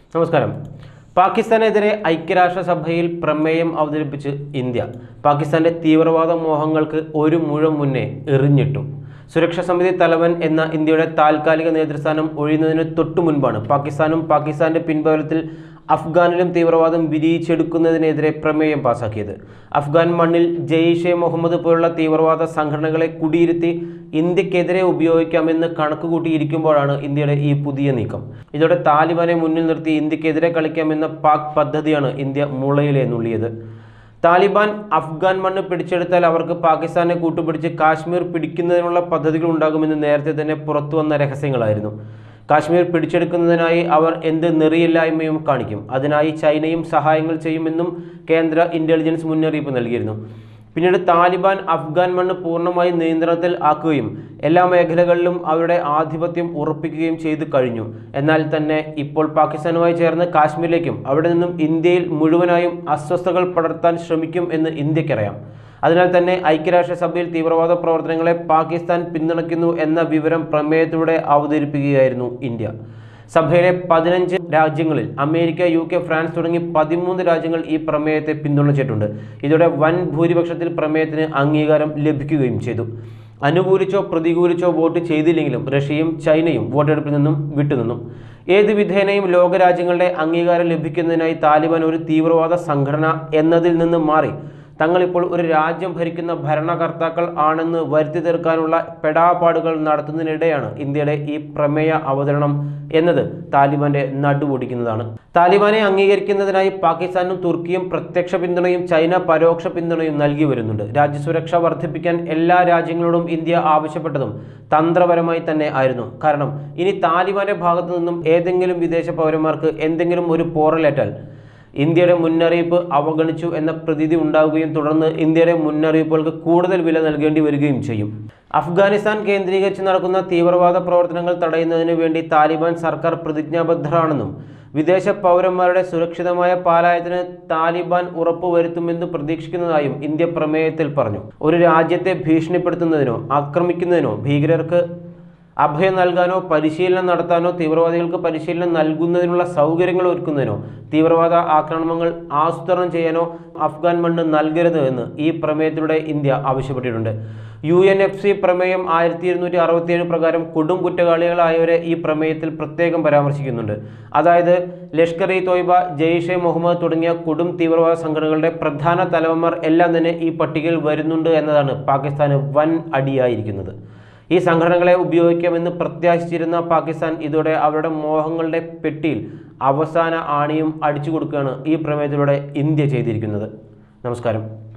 നമസ്കാരം പാകിസ്ഥാനെതിരെ ഐക്യരാഷ്ട്രസഭയിൽ പ്രമേയം അവതരിപ്പിച്ച് ഇന്ത്യ പാകിസ്ഥാന്റെ തീവ്രവാദ മോഹങ്ങൾക്ക് ഒരു മുഴം മുന്നേ എറിഞ്ഞിട്ടു സുരക്ഷാ സമിതി തലവൻ എന്ന ഇന്ത്യയുടെ താൽക്കാലിക നേതൃസ്ഥാനം ഒഴിയുന്നതിന് തൊട്ടു മുൻപാണ് പാകിസ്ഥാനും പാകിസ്ഥാന്റെ പിൻബലത്തിൽ അഫ്ഗാനിലും തീവ്രവാദം വിരിയിച്ചെടുക്കുന്നതിനെതിരെ പ്രമേയം പാസാക്കിയത് അഫ്ഗാൻ മണ്ണിൽ ജെയ്ഷെ മുഹമ്മദ് പോലുള്ള തീവ്രവാദ സംഘടനകളെ കുടിയിരുത്തി ഇന്ത്യക്കെതിരെ ഉപയോഗിക്കാമെന്ന് കണക്കുകൂട്ടിയിരിക്കുമ്പോഴാണ് ഇന്ത്യയുടെ ഈ പുതിയ നീക്കം ഇതോടെ താലിബാനെ മുന്നിൽ നിർത്തി ഇന്ത്യക്കെതിരെ കളിക്കാമെന്ന പാക് പദ്ധതിയാണ് ഇന്ത്യ മുളയിലെ നുള്ളിയത് താലിബാൻ അഫ്ഗാൻ മണ്ണ് പിടിച്ചെടുത്താൽ അവർക്ക് പാകിസ്ഥാനെ കൂട്ടുപിടിച്ച് കാശ്മീർ പിടിക്കുന്നതിനുള്ള പദ്ധതികൾ ഉണ്ടാകുമെന്ന് നേരത്തെ തന്നെ പുറത്തു വന്ന രഹസ്യങ്ങളായിരുന്നു കാശ്മീർ പിടിച്ചെടുക്കുന്നതിനായി അവർ എന്ത് നെറിയില്ലായ്മയും കാണിക്കും അതിനായി ചൈനയും സഹായങ്ങൾ ചെയ്യുമെന്നും കേന്ദ്ര ഇന്റലിജൻസ് മുന്നറിയിപ്പ് നൽകിയിരുന്നു പിന്നീട് താലിബാൻ അഫ്ഗാൻ മണ്ണ് പൂർണ്ണമായി നിയന്ത്രണത്തിൽ ആക്കുകയും എല്ലാ മേഖലകളിലും അവരുടെ ആധിപത്യം ഉറപ്പിക്കുകയും ചെയ്തു കഴിഞ്ഞു എന്നാൽ തന്നെ ഇപ്പോൾ പാകിസ്ഥാനുമായി ചേർന്ന് കാശ്മീരിലേക്കും അവിടെ നിന്നും ഇന്ത്യയിൽ മുഴുവനായും അസ്വസ്ഥതകൾ പടർത്താൻ ശ്രമിക്കും എന്ന് ഇന്ത്യക്കറിയാം അതിനാൽ തന്നെ ഐക്യരാഷ്ട്രസഭയിൽ തീവ്രവാദ പ്രവർത്തനങ്ങളെ പാകിസ്ഥാൻ പിന്തുണയ്ക്കുന്നു എന്ന വിവരം പ്രമേയത്തിലൂടെ അവതരിപ്പിക്കുകയായിരുന്നു ഇന്ത്യ സഭയിലെ പതിനഞ്ച് രാജ്യങ്ങളിൽ അമേരിക്ക യു കെ ഫ്രാൻസ് തുടങ്ങി പതിമൂന്ന് രാജ്യങ്ങൾ ഈ പ്രമേയത്തെ പിന്തുണച്ചിട്ടുണ്ട് ഇതോടെ വൻ ഭൂരിപക്ഷത്തിൽ പ്രമേയത്തിന് അംഗീകാരം ലഭിക്കുകയും ചെയ്തു അനുകൂലിച്ചോ പ്രതികൂലിച്ചോ വോട്ട് ചെയ്തില്ലെങ്കിലും റഷ്യയും ചൈനയും വോട്ടെടുപ്പിൽ നിന്നും വിട്ടുനിന്നു ഏത് വിധേനയും ലോകരാജ്യങ്ങളുടെ അംഗീകാരം ലഭിക്കുന്നതിനായി താലിബാൻ ഒരു തീവ്രവാദ സംഘടന എന്നതിൽ നിന്ന് മാറി തങ്ങളിപ്പോൾ ഒരു രാജ്യം ഭരിക്കുന്ന ഭരണകർത്താക്കൾ ആണെന്ന് വരുത്തി തീർക്കാനുള്ള പെടാപാടുകൾ നടത്തുന്നതിനിടെയാണ് ഇന്ത്യയുടെ ഈ പ്രമേയ അവതരണം എന്നത് താലിബാന്റെ നടുവൊടിക്കുന്നതാണ് താലിബാനെ അംഗീകരിക്കുന്നതിനായി പാകിസ്ഥാനും തുർക്കിയും പ്രത്യക്ഷ പിന്തുണയും ചൈന പരോക്ഷ പിന്തുണയും നൽകി വരുന്നുണ്ട് രാജ്യസുരക്ഷ വർദ്ധിപ്പിക്കാൻ എല്ലാ രാജ്യങ്ങളോടും ഇന്ത്യ ആവശ്യപ്പെട്ടതും തന്ത്രപരമായി തന്നെ ആയിരുന്നു കാരണം ഇനി താലിബാന്റെ ഭാഗത്തു നിന്നും ഏതെങ്കിലും വിദേശ പൗരന്മാർക്ക് എന്തെങ്കിലും ഒരു പോറലേറ്റാൽ ഇന്ത്യയുടെ മുന്നറിയിപ്പ് അവഗണിച്ചു എന്ന പ്രതീതി ഉണ്ടാവുകയും തുടർന്ന് ഇന്ത്യയുടെ മുന്നറിയിപ്പുകൾക്ക് കൂടുതൽ വില നൽകേണ്ടി വരികയും ചെയ്യും അഫ്ഗാനിസ്ഥാൻ കേന്ദ്രീകരിച്ച് നടക്കുന്ന തീവ്രവാദ പ്രവർത്തനങ്ങൾ തടയുന്നതിന് വേണ്ടി താലിബാൻ സർക്കാർ പ്രതിജ്ഞാബദ്ധരാണെന്നും വിദേശ പൗരന്മാരുടെ സുരക്ഷിതമായ പാലായത്തിന് താലിബാൻ ഉറപ്പുവരുത്തുമെന്ന് പ്രതീക്ഷിക്കുന്നതായും ഇന്ത്യ പ്രമേയത്തിൽ പറഞ്ഞു ഒരു രാജ്യത്തെ ഭീഷണിപ്പെടുത്തുന്നതിനോ ആക്രമിക്കുന്നതിനോ ഭീകരർക്ക് അഭയം നൽകാനോ പരിശീലനം നടത്താനോ തീവ്രവാദികൾക്ക് പരിശീലനം നൽകുന്നതിനുള്ള സൗകര്യങ്ങൾ ഒരുക്കുന്നതിനോ തീവ്രവാദ ആക്രമണങ്ങൾ ആസൂത്രണം ചെയ്യാനോ അഫ്ഗാൻ മണ്ണ് നൽകരുത് എന്ന് ഈ പ്രമേയത്തിലൂടെ ഇന്ത്യ ആവശ്യപ്പെട്ടിട്ടുണ്ട് യു എൻ എഫ് സി പ്രമേയം ആയിരത്തി ഇരുന്നൂറ്റി അറുപത്തിയേഴ് പ്രകാരം കൊടും കുറ്റവാളികളായവരെ ഈ പ്രമേയത്തിൽ പ്രത്യേകം പരാമർശിക്കുന്നുണ്ട് അതായത് ലഷ്കർ ഇ തോയ്ബ ജെയ്ഷെ മുഹമ്മദ് തുടങ്ങിയ കൊടും തീവ്രവാദ സംഘടനകളുടെ പ്രധാന തലവന്മാർ എല്ലാം തന്നെ ഈ പട്ടികയിൽ വരുന്നുണ്ട് എന്നതാണ് പാകിസ്ഥാന് വൻ അടിയായിരിക്കുന്നത് ഈ സംഘടനകളെ ഉപയോഗിക്കാമെന്ന് പ്രത്യാശിച്ചിരുന്ന പാകിസ്ഥാൻ ഇതോടെ അവരുടെ മോഹങ്ങളുടെ പെട്ടിയിൽ അവസാന ആണിയും അടിച്ചു കൊടുക്കുകയാണ് ഈ പ്രമേയത്തിലൂടെ ഇന്ത്യ ചെയ്തിരിക്കുന്നത് നമസ്കാരം